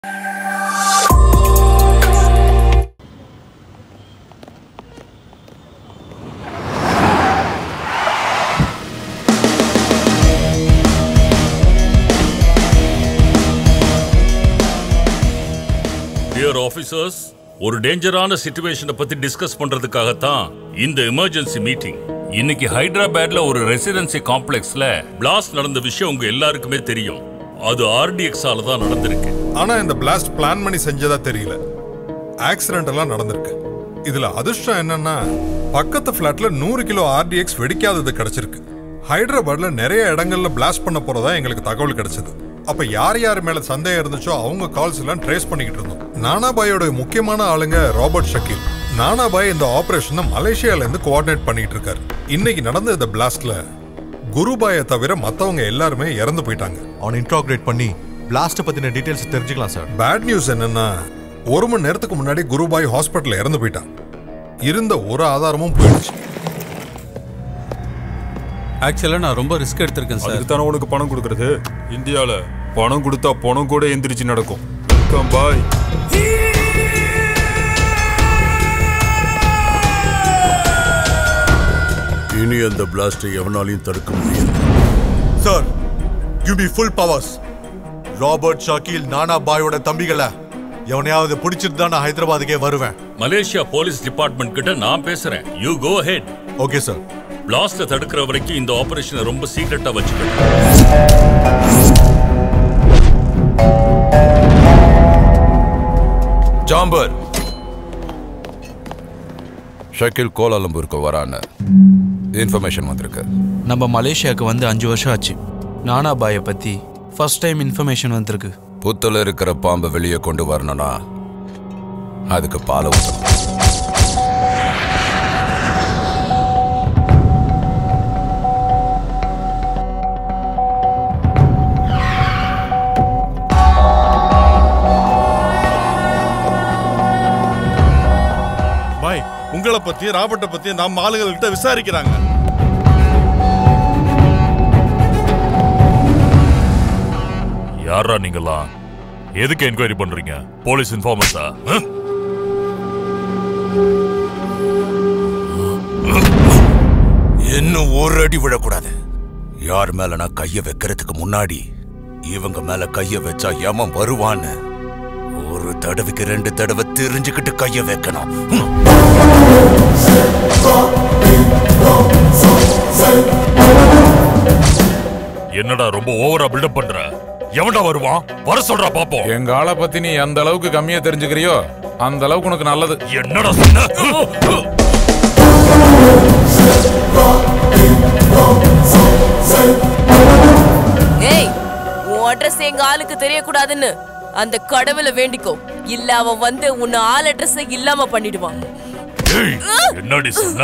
Dear officers ஒரு டேஞ்சரான சிச்சுவேஷனை பத்தி டிஸ்கஸ் பண்றதுக்காகத்தான் இந்த எமர்ஜென்சி மீட்டிங் இன்னைக்கு ஹைதராபாத்ல ஒரு ரெசிடென்சி காம்ப்ளெக்ஸ்ல பிளாஸ்ட் நடந்த விஷயம் உங்க எல்லாருக்குமே தெரியும் அது ஆர்டிஎக்ஸால தான் நடந்திருக்கு ஆனா இந்த பிளாஸ்ட் பிளான் பண்ணி செஞ்சதா தெரியல ஆக்சிடென்ட் எல்லாம் நடந்திருக்கு இதுல அதிர்ஷ்டம் என்னன்னா பக்கத்து பிளாட்ல நூறு கிலோ ஆர்டிஎக்ஸ் வெடிக்காதது கிடைச்சிருக்கு ஹைதராபாத்ல நிறைய இடங்கள்ல பிளாஸ்ட் பண்ண போறதா எங்களுக்கு தகவல் கிடைச்சது அப்ப யார் யார் மேல சந்தேகம் இருந்துச்சோ அவங்க கால்ஸ் எல்லாம் ட்ரேஸ் பண்ணிக்கிட்டு இருந்தோம் நானாபாயோட முக்கியமான ஆளுங்க ராபர்ட் ஷக்கீல் நானாபாய் இந்த ஆபரேஷனை மலேசியால இருந்து கோஆர்டினேட் பண்ணிட்டு இருக்காரு இன்னைக்கு நடந்த இந்த பிளாஸ்ட்ல குருபாயை தவிர மத்தவங்க எல்லாருமே இறந்து போயிட்டாங்க அவனை இன்ட்ராக்ரேட் பண்ணி பிளாஸ்ட் பத்தின டீடைல்ஸ் தெரிஞ்சுக்கலாம் சார் பேட் நியூஸ் என்னன்னா ஒரு மணி நேரத்துக்கு முன்னாடி குருபாய் ஹாஸ்பிட்டல்ல இறந்து போயிட்டான் இருந்த ஒரு ஆதாரமும் போயிடுச்சு ஆக்சுவலாக நான் ரொம்ப ரிஸ்க் எடுத்திருக்கேன் சார் அதுக்கு தானே உனக்கு பணம் கொடுக்கறது இந்தியால பணம் கொடுத்தா பணம் கூட எந்திரிச்சு நடக்கும் வெல்கம் பாய் இனி அந்த பிளாஸ்டை எவனாலையும் தடுக்க முடியாது sir give me full powers Robert Shakeel Nana பாயோட தம்பிகளை எவனையாவது பிடிச்சிட்டு தான் நான் ஹைதராபாத்துக்கே வருவேன் மலேசியா போலீஸ் டிபார்ட்மெண்ட் கிட்ட நான் பேசுறேன் you go ahead okay sir பிளாஸ்ட தடுக்கிற வரைக்கும் இந்த ஆபரேஷனை ரொம்ப சீக்கிரட்டா வச்சுக்கணும் ஜாம்பர் ஷக்கில் கோலாலம்பூருக்கு வரான்னு இன்ஃபர்மேஷன் வந்திருக்கு நம்ம மலேசியாவுக்கு வந்து அஞ்சு வருஷம் ஆச்சு நானா பாயை பற்றி ஃபர்ஸ்ட் டைம் இன்ஃபர்மேஷன் வந்திருக்கு புத்துல இருக்கிற பாம்பை வெளியே கொண்டு வரணும்னா அதுக்கு பாலை ஊற்றணும் பாய் உங்களை பத்தி ராபர்ட்டை பத்தி நம்ம ஆளுங்கள்கிட்ட விசாரிக்கிறாங்க யாரா நீங்களாம் எதுக்கு என்கொயரி பண்றீங்க போலீஸ் இன்ஃபார்மர்ஸா இன்னும் ஒரு அடி விழக்கூடாது யார் மேல நான் கைய வைக்கிறதுக்கு முன்னாடி இவங்க மேல கைய வச்சா எவன் வருவான்னு ஒரு தடவைக்கு ரெண்டு தடவை தெரிஞ்சுக்கிட்டு கைய வைக்கணும் என்னடா ரொம்ப ஓவரா பில்டப் பண்ற எவன்டா வருவான் வர சொல்றா பாப்போம் எங்க ஆளை பத்தி நீ எந்த அளவுக்கு கம்மியா தெரிஞ்சுக்கிறியோ அந்த அளவுக்கு உனக்கு நல்லது என்னடா சொன்ன ஏய் உன் அட்ரஸ் எங்க ஆளுக்கு தெரியக்கூடாதுன்னு அந்த கடவுளை வேண்டிக்கோ இல்ல அவன் வந்து உன்னை ஆள் அட்ரஸ் இல்லாம பண்ணிடுவான் ஏய், என்னடி சொன்ன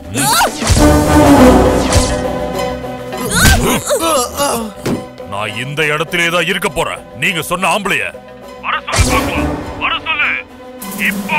நான் இந்த இடத்திலே தான் இருக்க போறேன் நீங்க சொன்ன ஆம்பளைய வர சொல்லு பார்க்கலாம். வர சொல்லு இப்போ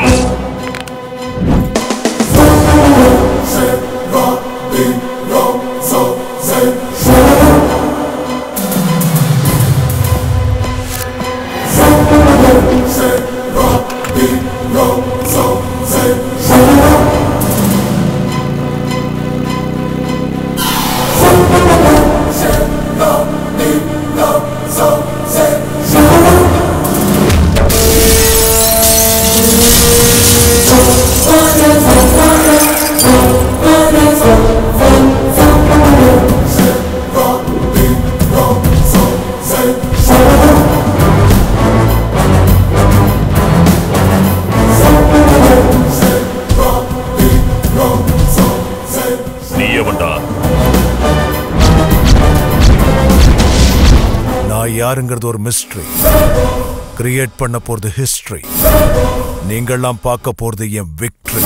நீ எவன்டா நான் யாருங்கிறது ஒரு மிஸ்ட்ரி கிரியேட் பண்ண போறது ஹிஸ்டரி நீங்கள்லாம் பார்க்க போறது என் விக்டரி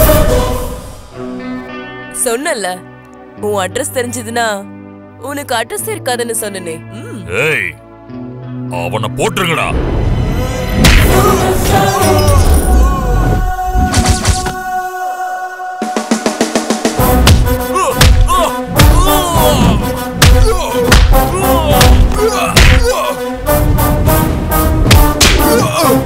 சொன்னல உன் அட்ரஸ் தெரிஞ்சதுன்னா உனக்கு அட்ரஸ் இருக்காதுன்னு சொன்னனே ம். ஏய் அவனை போட்டுருங்கடா Oh!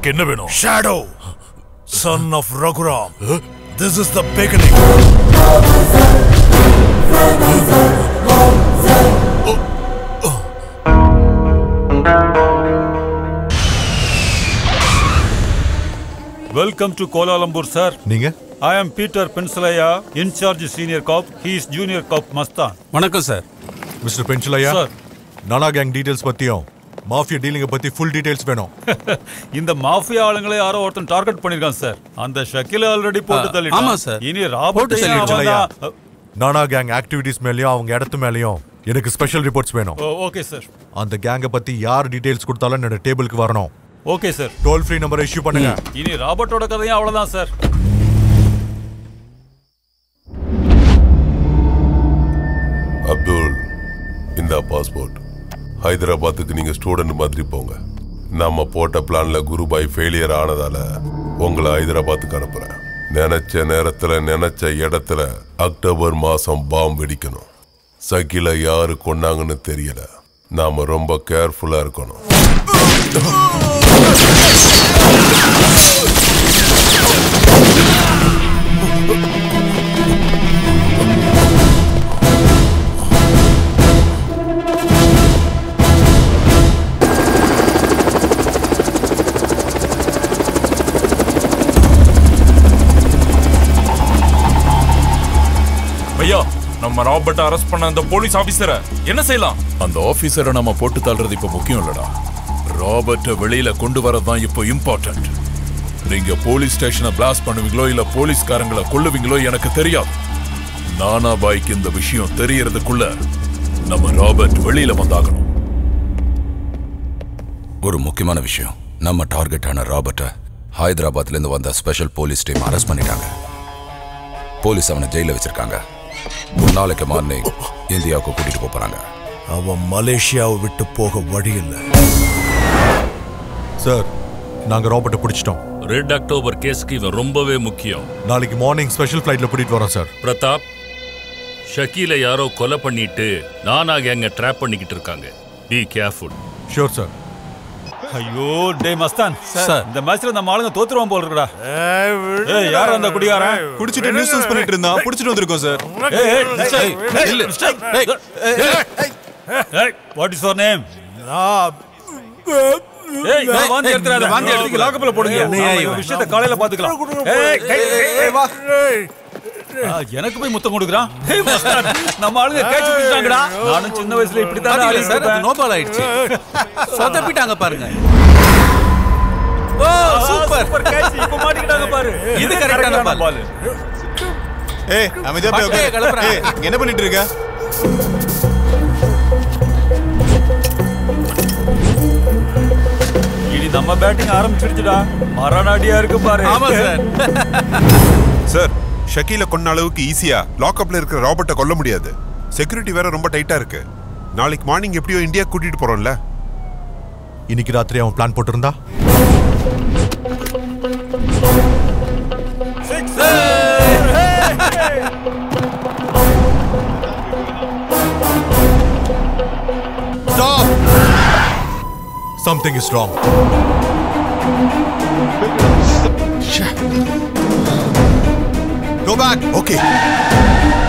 உனக்கு என்ன வேணும் shadow son of Raghuram this is the beginning welcome to Kuala Lumpur sir நீங்க I am Peter Penchalaiah incharge senior cop he is junior cop Mastan வணக்கம் sir mister Penchalaiah sir. Nana gang details பத்தியும் மாஃபியா டீலிங்க பத்தி ஃபுல் டீடைல்ஸ் வேணும் இந்த மாஃபியா ஆளுங்களை யாரோ ஒருத்தன் டார்கெட் பண்ணிருக்கான் சார் அந்த ஷக்கில ஆல்ரெடி போட்டு ஆ, தள்ளிட்டான் ஆமா சார். இனி ராபர்ட் பென்சிலையா நானா கேங் ஆக்டிவிட்டீஸ் மேலயும் அவங்க இடத்து மேலயும் எனக்கு ஸ்பெஷல் ரிப்போர்ட்ஸ் வேணும் ஓகே சார் அந்த கேங்கை பத்தி யார் டீடைல்ஸ் கொடுத்தாலும் என்னோட டேபிளுக்கு வரணும் okay sir toll free number issue பண்ணுங்க இனி ராபர்ட்டோட கதையும் அவ்வளவுதான் சார் அப்துல் இந்த பாஸ்போர்ட் ஹைதராபாத்துக்கு நீங்க ஸ்டூடெண்ட் மாதிரி போங்க நம்ம போட்ட பிளான்ல குருபாய் ஃபெயிலியர் ஆனதால உங்களை ஹைதராபாத்துக்கு அனுப்புறேன் நினைச்ச நேரத்துல நினைச்ச இடத்துல அக்டோபர் மாசம் பாம் வெடிக்கணும் சகில யாரு கொண்டாங்கன்னு தெரியல நாம ரொம்ப கேர்ஃபுல்லா இருக்கணும் ஐயா நம்ம ராபர்ட் அரெஸ்ட் பண்ண அந்த போலீஸ் ஆபீசரை என்ன செய்யலாம் அந்த ஆபீசரை நம்ம போட்டு தள்ளுறது இப்ப முக்கியம் இல்லடா ராபர்ட்டை வெளியில கொண்டு வரதான் இப்போ இம்பார்ட்டன்ட் நீங்க போலீஸ் ஸ்டேஷனை பிளாஸ்ட் பண்ணுவீங்களோ இல்ல போலீஸ்காரங்களை கொல்லுவீங்களோ எனக்கு தெரியாது நானா பாய்க்கு இந்த விஷயம் தெரியறதுக்குள்ள நம்ம ராபர்ட் வெளியில வந்தாகணும் ஒரு முக்கியமான விஷயம் நம்ம டார்கெட்டான ராபர்ட்டை ஹைதராபாத்ல இருந்து வந்த ஸ்பெஷல் போலீஸ் டீம் அரெஸ்ட் பண்ணிட்டாங்க போலீஸ் அவனை ஜெயில வச்சிருக்காங்க நாளைக்கு மார்னிங் இந்தியாவுக்கு கூட்டிட்டு போப் போறாங்க அவன் மலேசியாவை விட்டு போக வழி இல்லை சார் நாங்க ராபர்ட்டை பிடிச்சிட்டோம் ரெட் அக்டோபர் கேஸ்க்கு இவன் ரொம்பவே முக்கியம் நாளைக்கு மார்னிங் ஸ்பெஷல் ஃப்ளைட்ல கூட்டிட்டு வரோம் சார் பிரதாப் ஷக்கீல யாரோ கொலை பண்ணிட்டு நானா கேங்க ட்ராப் பண்ணிக்கிட்டு இருக்காங்க பி கேர்ஃபுல் ஷூர் சார் ஐயோ டே மஸ்தான் சார். இந்த மேட்ச்ல நம்ம ஆளுங்க தோத்துருவான் போல இருக்குடா ஏய் யார் அந்த குடியாரன் குடிச்சிட்டு நியூஸ் பண்ணிட்டு இருந்தான் புடிச்சிட்டு வந்திருக்கோம் சார் ஏய் ஏய் மிஸ்டர், ஏய், இல்ல, மிஸ்டர், ஏய், ஏய், what is your name? ஏய், நான் வாந்தி எடுத்துறாத, வாந்தி எடுத்து lock-upல போடுங்க. என்னையா நாம இந்த இவன்? விஷயத்தை காலையில பாத்துக்கலாம். ஏய், கை, கை, கை, வா. ஆ, எனக்கு போய் முத்தம் கொடுக்குறான் ஏய், மஸ்தான், நம்ம ஆளுங்க கேட்ச் பிடிச்சாங்கடா நானும் சின்ன வயசுல இப்படித்தான் பாத்தீங்களா சார், அது ஆடிட்டு no ball ஆயிடுச்சு. சொதப்பிட்டாங்க பாருங்க ஓ சூப்பர் சூப்பர் கேட்ச் இப்ப மாட்டிக்கிட்டாங்க பாரு இது கரெக்டான பால் பால் ஏய் அமைதியா போய் பட்டையை உட்காரு. கிளப்புறான். ஏய், இங்க என்ன பண்ணிட்டு இருக்க இனி நம்ம பேட்டிங் ஆரம்பிச்சிருச்சுடா மரணாடியா இருக்கு பாரு ஆமா சார் சார் ஷக்கீல கொன்ன அளவுக்கு ஈஸியா லாக்அப்ல இருக்கிற ராபர்ட்டை கொல்ல முடியாது செக்யூரிட்டி வேற ரொம்ப டைட்டா இருக்கு நாளைக்கு மார்னிங் எப்படியோ இந்தியா கூட்டிட்டு போறோம்ல இன்னைக்கு ராத்திரி அவன் பிளான் போட்டிருந்தா Stop! Something is wrong. Go back. Okay.